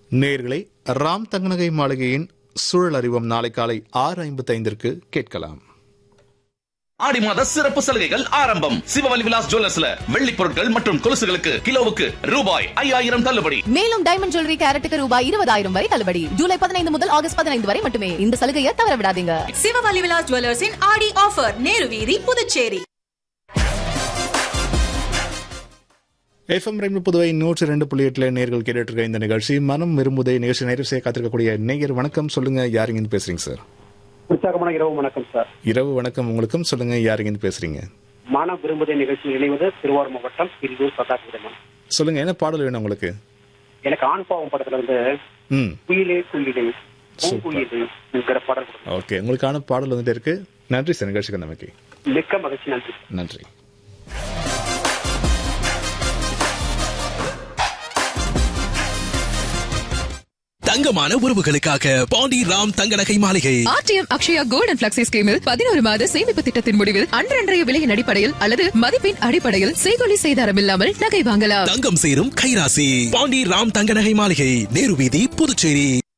நேர்களை ராம் தங்கநகை மாளிகையின் சூழல் அறிவோம் நாளை காலை ஆறு ஐம்பத்தைந்திற்கு கேட்கலாம் ஆடி மாத சிறப்பு சலுகைகள் ஆரம்பம் சிவவலி விலாஸ் ஜுவல்லர்ஸ்ல வெள்ளி பொருட்கள் மற்றும் கொலுசுகளுக்கு கிலோவுக்கு ரூபாய் ஐயாயிரம் தள்ளுபடி மேலும் டைமண்ட் ஜுவல்லரி கேரட்டுக்கு ரூபாய் இருபதாயிரம் வரை தள்ளுபடி ஜூலை பதினைந்து முதல் ஆகஸ்ட் பதினைந்து வரை மட்டுமே இந்த சலுகையை தவற விடாதீங்க சிவவலி விலாஸ் ஜுவல்லர்ஸின் ஆடி ஆஃபர் நேரு வீதி புதுச்சேரி எஃப்எம் ரெண்டு புதுவை நூற்றி ரெண்டு புள்ளி எட்டுல நேர்கள் கேட்டுட்டு இருக்க இந்த நிகழ்ச்சி மனம் விரும்புதை நிகழ்ச்சி நேரம் செய்ய காத்திருக்கக்கூடிய நேயர் வணக்கம் சொல்லுங்க யாருங்கன்னு பேசுறீங்க சார் உற்சாகமான இரவு வணக்கம் சார் இரவு வணக்கம் உங்களுக்கும் சொல்லுங்க யாருங்கன்னு பேசுறீங்க மனம் விரும்புதை நிகழ்ச்சியில் இணைவது திருவாரூர் மாவட்டம் திருவூர் சதாசிவமன் சொல்லுங்க என்ன பாடல் வேணும் உங்களுக்கு எனக்கு ஆண் பாவம் படத்துல வந்து ம் குயிலே குயிலே பூங்குயிலே என்கிற பாடல் கொடுங்க. ஓகே உங்களுக்கான பாடல் வந்துட்டு இருக்கு நன்றி சார் நிகழ்ச்சிக்கு நமக்கு மிக்க மகிழ்ச்சி நன்றி நன்றி தங்கமான உறவுகளுக்காக பாண்டி ராம் தங்க நகை மாளிகை RTM Akshaya gold and flexi ஸ்கீமில் பதினோரு மாத சேமிப்பு திட்டத்தின் முடிவில் அன்றன்றைய விலையின் அடிப்படையில் அல்லது மதிப்பின் அடிப்படையில் செய்கொலி செய்தாரம் இல்லாமல் நகை வாங்கலாம் தங்கம் சேரும் கைராசி பாண்டி ராம் தங்க நகை மாளிகை நேரு வீதி புதுச்சேரி